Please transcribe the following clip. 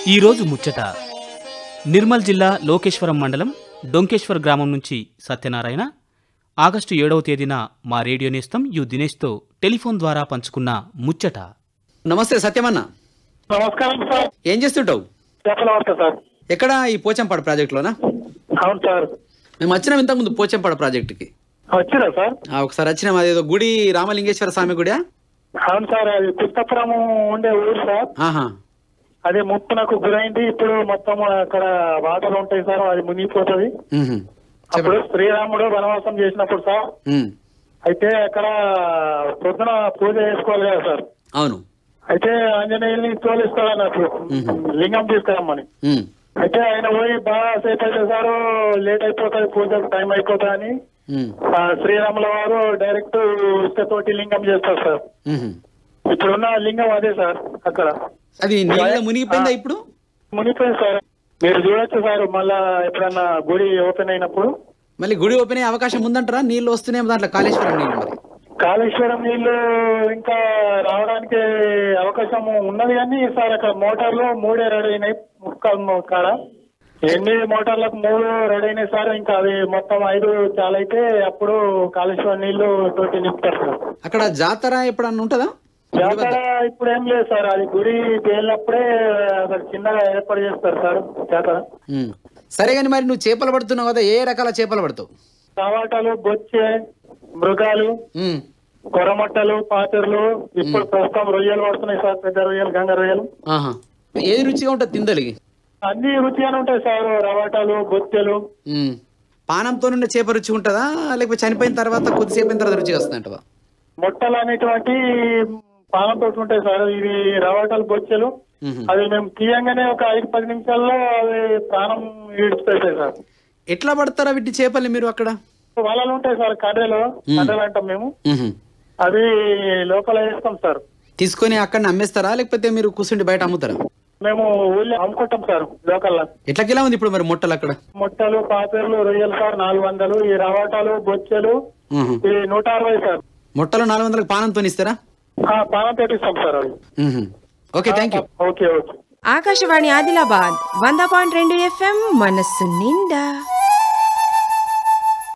ఈరోజు ముచ్చట నిర్మల్ జిల్లా లోకేశ్వరం మండలం డొంకేశ్వర్ గ్రామం నుంచి సత్యనారాయణ ఆగస్టు ఏడవ తేదీన మా రేడియో నేస్తం యు దినేష్తో టెలిఫోన్ ద్వారా పంచుకున్న ముచ్చట నమస్తే సత్యమన్న నమస్కారం సార్ ఏం చేస్తుంటావు చెప్పల వార్త సార్ ఎక్కడ ఈ పోచంపాడు ప్రాజెక్టులోనా అవును సార్ మేము వచ్చినాం ఇంతకుముందు పోచంపాడు ప్రాజెక్టుకి వచ్చిరా సార్ ఆ, ఒకసారి వచ్చినాం అదేదో గుడి రామలింగేశ్వర స్వామి గుడియా అవును సార్ అది పుస్తపురం ఉండే ఊరు సార్ ఆహా అది ముప్పునకు గురైంది ఇప్పుడు మొత్తం అక్కడ వాటర్ ఉంటాయి సార్ అది మునిగిపోతుంది ఉహుం. అప్పుడు శ్రీరాముడు వనవాసం చేసినప్పుడు సార్ ఉమ్. అయితే అక్కడ పొద్దున పూజ చేసుకోవాలి కదా సార్ అవును అయితే ఆంజనేయుల్ని తోలిస్తాడు అన్నట్టు లింగం తీసుకురమ్మని ఉమ్. అయితే ఆయన పోయి బాగా సేపు అయితే సార్ లేట్ అయిపోతుంది పూజకు టైం అయిపోతా అని ఉమ్. ఆ, శ్రీరాముల వారు డైరెక్ట్ ఇసుకతోటి లింగం చేస్తారు సార్ ఉహుం. ఇప్పుడున్న లింగం అదే సార్ అక్కడ అది నీళ్ళ మునిగిపోయిందా ఇప్పుడు మునిగిపోయింది సార్ మీరు చూడొచ్చు సార్ మళ్ళా ఎప్పుడన్నా గుడి ఓపెన్ అయినప్పుడు మళ్ళీ గుడి ఓపెన్ అయ్యే అవకాశం ఉందంటారా నీళ్ళు వస్తున్నాయి దాంట్లో కాళేశ్వరం నీళ్ళు మరి కాళేశ్వరం నీళ్లు ఇంకా రావడానికి అవకాశం ఉన్నది కానీ సార్ అక్కడ మోటార్లు మూడే రెడీ అయినాయి ముక్క కాడ ఎన్ని మోటార్లకు మూడు రెడీ అయినాయి సార్ ఇంకా అవి మొత్తం ఐదు చాలైతే అప్పుడు కాళేశ్వరం నీళ్లు తోటి నింపుతారు సార్ అక్కడ జాతర ఎప్పుడన్నా ఉంటుందా జాతర ఇప్పుడు ఏం లేదు సార్ అది గుడి పేలినప్పుడే అక్కడ చిన్నగా ఏర్పాటు చేస్తారు సార్ జాతర ఉమ్. సరే కానీ మరి నువ్వు చేపలు పడుతున్నావు కదా ఏ రకాల చేపలు పడతావు టమాటాలు బొచ్చే మృగాలు ఉమ్. కొరమట్టలు పాతెర్లు ఇప్పుడు ప్రస్తుతం రొయ్యలు పడుతున్నాయి సార్ పెద్ద రొయ్యలు గంగ రొయ్యలు ఆహా ఏది రుచిగా ఉంటుంది తిందలిగి అన్ని రుచిగానే ఉంటాయి సార్ రవాటాలు బొత్తెలు ఉమ్. పానంతో నుండి చేప రుచి ఉంటుందా లేకపోతే చనిపోయిన తర్వాత కొద్దిసేపు అయిన తర్వాత రుచి వస్తుందంటవా మొట్టలు అనేటువంటి పానంతో ఉంటాయి సార్ ఇవి రవాటాలు బొచ్చెలు మ్మ్. అవి మేము తీయంగానే ఒక ఐదు పది నిమిషాల్లో అవి ప్రాణం ఈడ్చిపెడతాయి సార్ ఎట్లా పడతారా వీటి చేపల్ని మీరు అక్కడ వలలు ఉంటాయి సార్ కర్రెలు కర్రెలు అంటాం మేము మ్మ్. అవి లోపల వేస్తాం సార్ తీసుకొని అక్కడ అమ్మేస్తారా లేకపోతే మీరు కూర్చుండి బయట అమ్ముతారా మేము ఊళ్ళో అమ్ముకుంటాం సార్ లోకల్లో ఎట్లా కిలా ఉంది ఇప్పుడు మరి మొట్టలు అక్కడ ముట్టలు పాపేర్లు రొయ్యలు సార్ నాలుగు వందలు ఈ రవాటాలు బొచ్చెలు మ్మ్. ఈ నూట అరవై సార్ మొట్టలు నాలుగు వందలకు పానంతో ఇస్తారా ఆ, పానం పెట్టిస్తాం సార్ అవి మ్మ్. Okay thank you okay okay Akashvani Adilabad వంద పాయింట్ రెండు ఎఫ్ఎం మనస్సు నిండా